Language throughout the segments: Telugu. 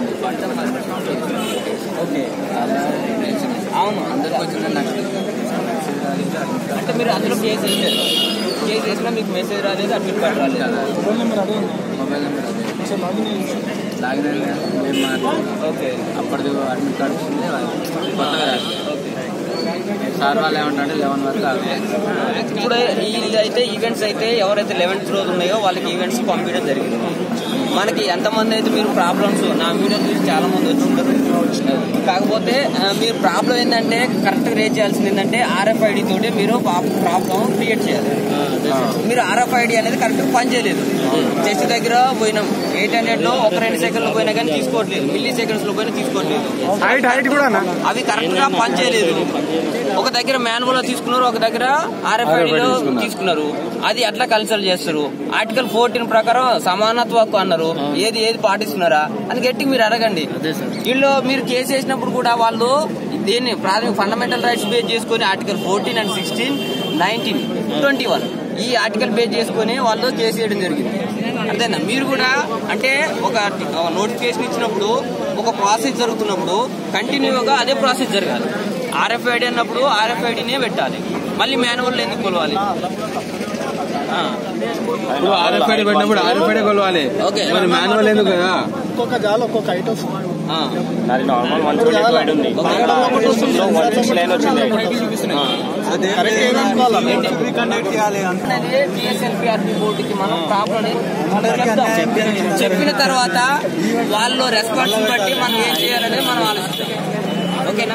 ఓకే అవును అందరికి వచ్చింది నాకు అంటే మీరు అందులో కేసు వేసారు కేసు వేసినా మీకు మెసేజ్ రాలేదు అడ్మిట్ కార్డ్ రాలేదు మొబైల్ నెంబర్ అదే లాగిన్ అయ్యి ఓకే అప్పటిది అడ్మిట్ కార్డు వచ్చింది కొత్తగా రాదు సార్ వాళ్ళు ఏమంటారంటే లెవెన్ వరకు ఆగుతాయి ఇప్పుడు ఇది అయితే ఈవెంట్స్ అయితే ఎవరైతే లెవెన్త్ రోజు ఉన్నాయో వాళ్ళకి ఈవెంట్స్ పంపించడం జరిగింది మనకి ఎంతమంది అయితే మీరు ప్రాబ్లమ్స్ నా వీడియో చూసి చాలా మంది వచ్చి ఉంటారు కాకపోతే ఆ, మీరు ప్రాబ్లం ఏంటంటే కరెక్ట్ రేట్ చేయాల్సింది ఏంటంటే ఆర్ఎఫ్ఐడి తోటి మీరు ప్రాబ్లం క్రియేట్ చేయాలి మీరు ఆర్ఎఫ్ఐడి అనేది కరెక్ట్ పని చేయలేదు చెస్ట్ దగ్గర పోయినాం ఎయిట్ హండ్రెడ్ లో ఒక రెండు సెకండ్లు పోయినా కానీ తీసుకోవట్లేదు మిల్లీ సెకండ్స్ లో పోయినా తీసుకోవట్లేదు హైట్ హైట్ కూడా అవి కరెక్ట్ గా పనిచేయలేదు ఒక దగ్గర మాన్యువల్ లో తీసుకున్నారు ఒక దగ్గర ఆర్ఎఫ్ఐడి లో తీసుకున్నారు అది ఎట్లా కన్సల్ట్ చేస్తారు ఆర్టికల్ ఫోర్టీన్ ప్రకారం సమానత్వ హక్కు అన్నారు ఏది ఏది పాటిస్తున్నారా అని గట్టి మీరు అడగండి వీళ్ళు మీరు కేసు వేసినప్పుడు కూడా వాళ్ళు దీన్ని ప్రాథమిక ఫండమెంటల్ రైట్స్ బేస్ చేసుకుని article fourteen and sixteen nineteen twenty one ఈ ఆర్టికల్ బేస్ చేసుకుని వాళ్ళు కేసు వేయడం జరిగింది అంతేనా మీరు కూడా అంటే ఒక నోటిఫికేషన్ ఇచ్చినప్పుడు ఒక ప్రాసెస్ జరుగుతున్నప్పుడు కంటిన్యూగా అదే ప్రాసెస్ జరగాలి ఆర్ఎఫ్ఐడి అన్నప్పుడు ఆర్ఎఫ్ఐడినే పెట్టాలి మళ్ళీ మాన్యువల్ ఎందుకు కొలవాలి ఆ, ఇప్పుడు ఆర్ఎఫ్ఐడి పెట్టినప్పుడు ఆర్ఎఫ్ఐడి కొలవాలి ఓకే. మరి మాన్యువల్ ఎందుకు కదా ఒక్కొక్క జాలు ఒక్కొక్క హైట్ వస్తుంది ఆ, నాది నార్మల్ వన్ ట్వంటీ ఫైవ్ ఉంది సో వన్ సిక్స్ లైన్ వచ్చింది కరెక్ట్ ఏదనుకోవాలి అనేది టీఎస్ఎల్పిఆర్పి బోర్డుకి మనం ప్రాబ్లం చెప్తాం చెప్పిన తర్వాత వాళ్ళు రెస్పాన్స్ బట్టి మనం ఏం చేయాలనేది మనం ఆలోచిస్తాం ఓకేనా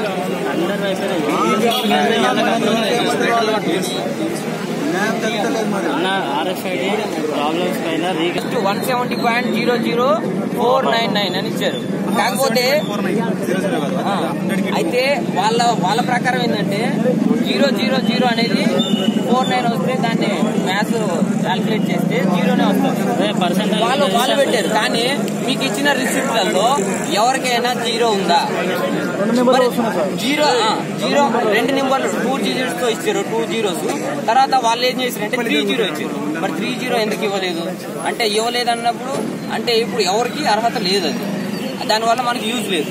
అన్న ఆర్ఎఫ్ఐడి ప్రాబ్లమ్స్ పైన రీగ one seventy point zero zero four nine nine అని ఇచ్చారు కాకపోతే ఆ, అయితే వాళ్ళ వాళ్ళ ప్రకారం ఏంటంటే జీరో జీరో జీరో అనేది ఫోర్ నైన్ వస్తే దాన్ని మ్యాథ్స్ క్యాల్కులేట్ చేస్తే జీరోనే వస్తుంది పర్సెంట్ వాళ్ళు వాళ్ళు పెట్టారు కానీ మీకు ఇచ్చిన రిసిప్ట్లలో ఎవరికైనా జీరో ఉందా మరి జీరో ఆ, జీరో రెండు నెంబర్లు టూ జీరోస్ తో ఇచ్చారు టూ జీరోస్ తర్వాత వాళ్ళు ఏం చేశారంటే త్రీ జీరో ఇచ్చారు మరి త్రీ జీరో ఎందుకు ఇవ్వలేదు అంటే ఇవ్వలేదు అన్నప్పుడు అంటే ఇప్పుడు ఎవరికి అర్హత లేదు అది దానివల్ల మనకి యూజ్ లేదు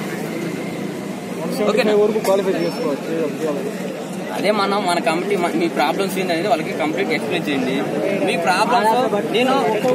ఓకేనా వరకు క్వాలిఫై చేసుకోవచ్చు అదే మనం మన కమిటీ మన- మీ ప్రాబ్లమ్స్ ఏంది అనేది వాళ్ళకి కంప్లీట్ ఎక్స్ప్లెయిన్ చేయండి మీ ప్రాబ్లమ్స్ నేను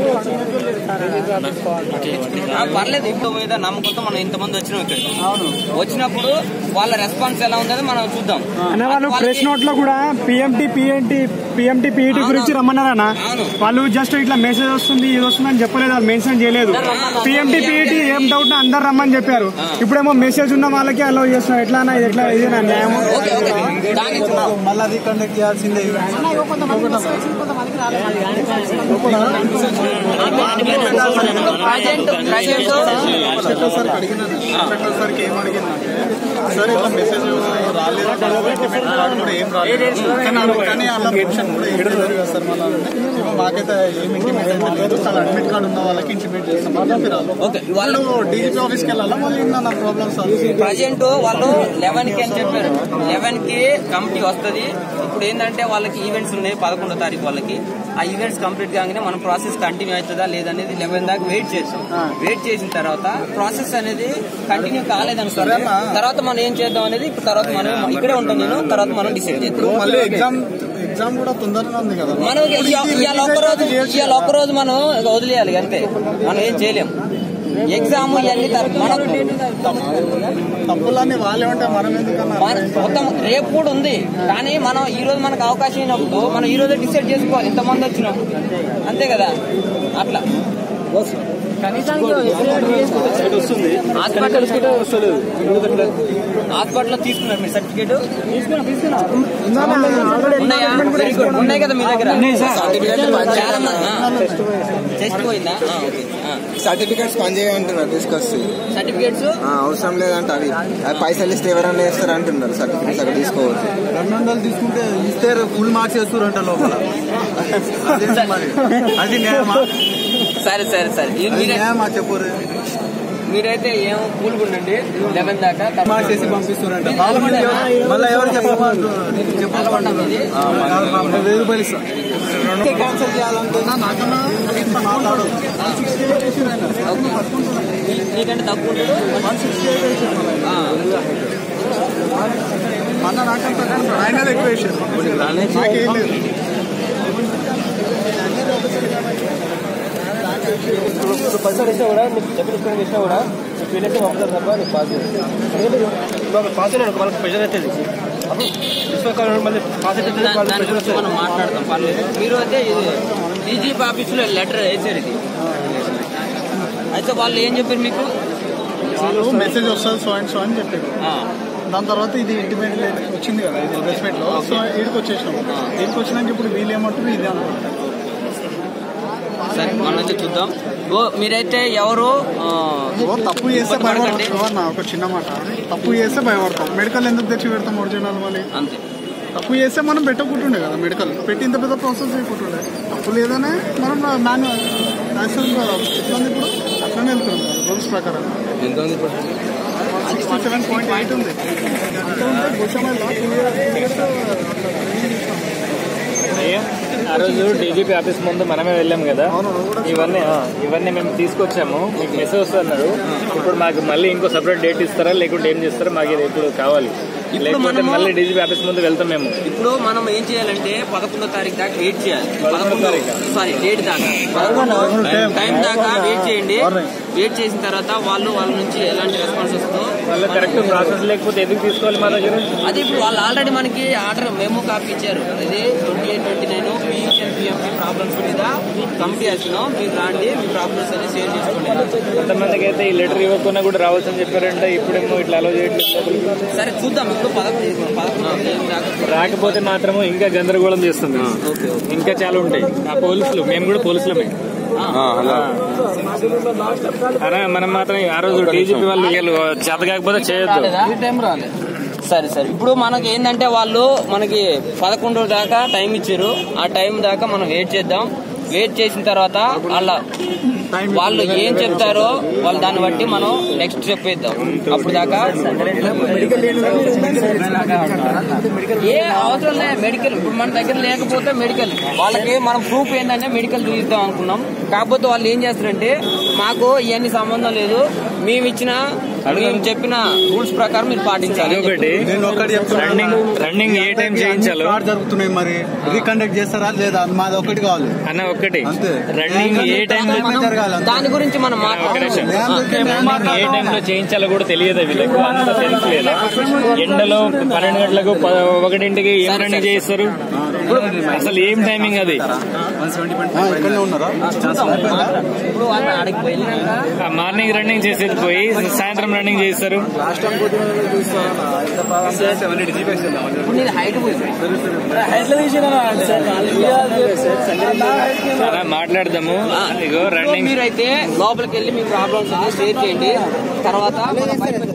ఆ, పర్లేదు ఇప్పుడు మీద నమ్మకంతో మనం ఇంతమంది వచ్చినాం ఇక్కడ వచ్చినప్పుడు వాళ్ళ రెస్పాన్స్ ఎలా ఉందని మనం చూద్దాం అన్న వాళ్ళు వాళ్ళకి- ప్రెస్ నోట్ లో కూడా పిఎంటి పిఎన్టి పిఎంటి పిఈటి గురించి రమ్మన్నారన్న అవును. వాళ్ళు జస్ట్ ఇట్లా మెసేజ్ వస్తుంది ఇది వస్తుంది అని చెప్పలేదు వాళ్ళు మెన్షన్ చేయలేదు పిఎంటి పిఈటి ఏం డౌట్ అందరు రమ్మని చెప్పారు ఇప్పుడేమో మెసేజ్ ఉన్న వాళ్ళకి అలో చేస్తున్నారు ఎట్లా అన్న ఇది ఎట్లా ఇదేనా న్యాయం ఓకే ఓకే దానికి మళ్ళీ అది కండక్ట్ చేయాల్సిందే ప్రజెంట్ ప్రజెంట్ ఇన్స్పెక్టర్ సార్కి అడిగిన ఇన్స్పెక్టర్ సార్కి ఏం అడిగిందంటే సార్ ఇట్లా మెసేజ్ రాలేదు ఇంటిమేట్ కార్డు కూడా ఏం రాలేదు కానీ అలా- కానీ అలా ఫంక్షన్ కూడా ఏం డెలివరీ చేస్తారు మళ్ళీ అంటే "ఏమో మాకైతే ఏం ఇంటిమేట్ అయితే లేదు చాలా అడ్మిట్ కార్డు ఉన్న వాళ్ళకి ఇంటిమేట్ చేస్తాం అని చెప్పిరాలు ఓకే వాళ్ళు వాళ్ళు డీజీపీ ఆఫీస్కి వెళ్ళాలా మళ్ళీ నా ప్రాబ్లమ్ సాల్వ్ ప్రజెంట్ వాళ్ళు లెవెన్ కి అని చెప్పారు లెవెన్ కి కమిటీ వస్తుంది ఇప్పుడు ఏంటంటే వాళ్ళకి ఈవెంట్స్ ఉన్నాయి పదకొండో తారీఖు వాళ్ళకి ఆ ఈవెంట్స్ కంప్లీట్ కాగానే మనం ప్రాసెస్ కంటిన్యూ అవుతుందా లేదనేది లెవెన్ దాకా వెయిట్ చేస్తాం వెయిట్ చేసిన తర్వాత ప్రాసెస్ అనేది కంటిన్యూ కాలేదనుకోండి తర్వాత మనం ఏం చేద్దాం అనేది ఇప్పుడు తర్వాత మనం ఇక్కడే ఉంటాం నేను తర్వాత మనం డిసైడ్ చేద్దాం మళ్ళీ ఎగ్జామ్ ఎగ్జామ్ కూడా తొందరగా ఉంది కదా మనం ఇవాళ ఒక్కరోజు ఇవాళ ఒక్కరోజు మనం వదిలేయాలి అంతే మనం ఏం చేయలేం ఎగ్జామ్ ఇవన్నీ తర్వాత మనం తప్పులన్నీ వాళ్ళే ఉంటే మనం ఎందుకన్నా మన- మొత్తం రేపు కూడా ఉంది కానీ మనం ఈ రోజు మనకు అవకాశం అయినప్పుడు మనం ఈ రోజే డిసైడ్ చేసుకోవాలి ఇంతమంది వచ్చినప్పుడు అంతే కదా అట్లా హాస్పిటల్ హాస్పిటల్లో తీసుకున్నారు మీరు సర్టిఫికేట్ ఉన్నాయా Very good. ఉన్నాయి కదా మీ దగ్గర చాలా మంది టెస్ట్ పోయిందా ఆ, ఓకే సర్టిఫికెట్స్ పనిచేయమంటున్నారు తీసుకొస్తే సర్టిఫికేట్స్ ఆ, అవసరం లేదంట అవి అవి పైసలు ఇస్తే ఎవరైనా వేస్తారు అంటున్నారు సర్టిఫికెట్స్ అక్కడ తీసుకోవచ్చు రెండు వందలు తీసుకుంటే ఇస్తే ఫుల్ మార్క్స్ వేస్తారంట లోపల అదేంటి మరి అది న్యాయమా సరే సరే సరే ఇది అది మీరే న్యాయమా చెప్పు మీరైతే ఏం కూల్గా ఉండండి లెవెన్ దాకా చేసి పంపిస్తున్నారంట మళ్ళీ ఎవరు చెప్పమంటారు వెయ్యి రూపాయలు ఇస్తా క్యాన్సిల్ చేయాలనుకున్నా నాకన్నా ఇంత మాట్లాడదు నీకంటే తక్కువ ఉంటుంది ఆ, అన్న నాకంత ఆయన ఎక్కువ వేసాడు నాకేం లేదు పైసలు ఇచ్చినా కూడా నీకు చెప్పిన ఇష్టం ఇచ్చినా కూడా నీకు వీలైతే పంపుతారు తప్ప నీకు పాస్ చేయరు. ఎందుకంటే ఇప్పుడు పాస్ అయినాడు వాళ్ళకి ప్రెషర్ అవుతుంది అప్పుడు విశ్వకాలం మళ్ళీ పాస్ అయితే దా- వాళ్ళకి దాని ప్రెషర్ గురించి మనం మాట్లాడతాం పర్లేదు మీరు అయితే ఇది డీజీపీ ఆఫీసులో లెటర్ వేసారు ఇది అయితే వాళ్ళు ఏం చెప్పారు మీకు వాళ్ళు మెసేజ్ వస్తుంది సో అండ్ సో అని చెప్పారు ఆ, దాని తర్వాత ఇది ఇంటిమేట్ వచ్చింది కదా ఇది అడ్వర్టైజ్మెంట్ లో సో ఈడికి వచ్చేసినాం ఈడికి వచ్చినాక ఇప్పుడు వీళ్ళు ఏమంటారు ఇది అనుకుంటారు సరే మనం అయితే చూద్దాం ఓ మీరైతే ఎవరు ఆ, ఓ తప్పు చేస్తే ఇబ్బంది పడకండి. భయపడతాం ఓ అన్న, ఒక చిన్న మాట తప్పు చేస్తే భయపడతాం మెడికల్ ఎందుకు తెచ్చి పెడతాం ఒరిజినల్ మళ్ళీ అంతే తప్పు చేస్తే మనం పెట్టకుంటుండే కదా మెడికల్ పెట్టి ఇంత పెద్ద ప్రాసెస్ చేయకుంటుండే తప్పు లేదనే మనం మాన్యువల్ యాక్చువల్గా ఎట్లా ఉంది ఇప్పుడు అట్లనే వెళ్తున్నాం కదా రూల్స్ ప్రకారం ఎంత ఉంది ఇప్పుడు సిక్స్టీ సెవెన్ పాయింట్ ఎయిట్ ఉంది అంత ఉంటే భూషమల్లా టూ ఇయర్స్ ఆ రోజు డీజీపీ ఆఫీస్ ముందు మనమే వెళ్ళాం కదా ఇవన్నీ ఆ, ఇవన్నీ మేము తీసుకొచ్చాము మీకు మెసేజ్ వస్తున్నారు ఇప్పుడు మాకు మళ్ళీ ఇంకో సపరేట్ డేట్ ఇస్తారా లేకుంటే ఏం చేస్తారా మాకు ఇది ఇప్పుడు కావాలి ఇప్పుడు లేకపోతే మనము- మళ్ళీ డీజీపీ ఆఫీస్ ముందు వెళ్తాం మేము ఇప్పుడు మనం ఏం చేయాలంటే పదకొండో తారీఖు దాకా వెయిట్ చేయాలి పదకొండో సారీ డేట్ దాకా టైం దాకా వెయిట్ చేయండి వెయిట్ చేసిన తర్వాత వాళ్ళు వాళ్ళ నుంచి ఎలాంటి రెస్పాన్స్ వస్తుందో మళ్ళీ కరెక్ట్ ప్రాసెస్ లేకపోతే ఎందుకు తీసుకోవాలి మా దగ్గర అదే ఇప్పుడు వాళ్ళు ఆల్రెడీ మనకి ఆర్డర్ మెమో కాపీ ఇచ్చారు ఇది twenty eight twenty nine PMC PMP problems మీద కమిటీ వచ్చినాం మీరు రాండి మీ ప్రాబ్లమ్స్ అన్ని షేర్ చేసుకోండి కొంతమందికి అయితే ఈ లెటర్ ఇవ్వకుండా కూడా రావచ్చని చెప్పారంటే ఇప్పుడేమో ఇట్లా అలో చేయట్లేదు సరే చూద్దాం ఇప్పుడు పదకొండు పదకొండు ఏం దాకా రాకపోతే మాత్రము ఇంకా గందరగోళం చేస్తుంది ఇంకా చాలా ఉంటాయి ఆ పోలీసులు మేము కూడా పోలీసులమే అలా అరే మనం మాత్రం ఆ రోజు డీజీపీ వాళ్ళు వీళ్ళు చేత కాకపోతే చేయొద్దు సరే సరే ఇప్పుడు మనకి ఏంటంటే వాళ్ళు మనకి పదకొండు దాకా టైం ఇచ్చారు ఆ టైం దాకా మనం వెయిట్ చేద్దాం వెయిట్ చేసిన తర్వాత వాళ్ళ వాళ్ళు ఏం చెప్తారో వాళ్ళు దాన్ని బట్టి మనం నెక్స్ట్ చెప్పేద్దాం అప్పుడు దాకా ఏ అవసరం లే మెడికల్ ఇప్పుడు మన దగ్గర లేకపోతే మెడికల్ వాళ్ళకి మనం ప్రూఫ్ ఏంటంటే మెడికల్ చూపిద్దాం అనుకున్నాం కాకపోతే వాళ్ళు ఏం చేస్తారంటే మాకు ఇవన్నీ సంబంధం లేదు మేము ఇచ్చిన మేము చెప్పిన రూల్స్ ప్రకారం మీరు పాటించాలి అని ఒకటి నేను ఒక్కటి చెప్తున్నా రన్నింగ్ రన్నింగ్ ఏ టైం చేయించాలో ఫ్రాడ్ జరుగుతున్నాయి మరి రీకండక్ట్ చేస్తారా లేదా మాది ఒకటి కావాలి అన్న ఒక్కటి అంతే. రన్నింగ్ ఏ టైం మనం జరగాలి అంతే. దాని గురించి మనం ఒక నిమిషం. మాట్లాడుతున్నాం ఏ టైంలో చేయించాలో కూడా తెలియదు వీళ్ళకు అంత సెన్స్ లేదా ఎండలో పన్నెండు గంటలకు ప- ఒకటింటికి ఏం రన్నింగ్ చేయిస్తారు అసలు ఏం టైమింగ్ అది ఆ, ఇక్కడనే ఉన్నారా ఇప్పుడు వాళ్ళు ఆడికి వెళ్ళినాక ఆ మార్నింగ్ రన్నింగ్ చేసేది పోయి సాయంత్రం రన్నింగ్ చేస్తారు ఇప్పుడు నీది హైట్ పోయింది అలా మాట్లాడదాము ఇగో ఇప్పుడు రన్నింగ్ మీరైతే లోపలికి వెళ్ళి మీ ప్రాబ్లమ్స్ అన్ని షేర్ చేయండి తర్వాత మనం బయటకు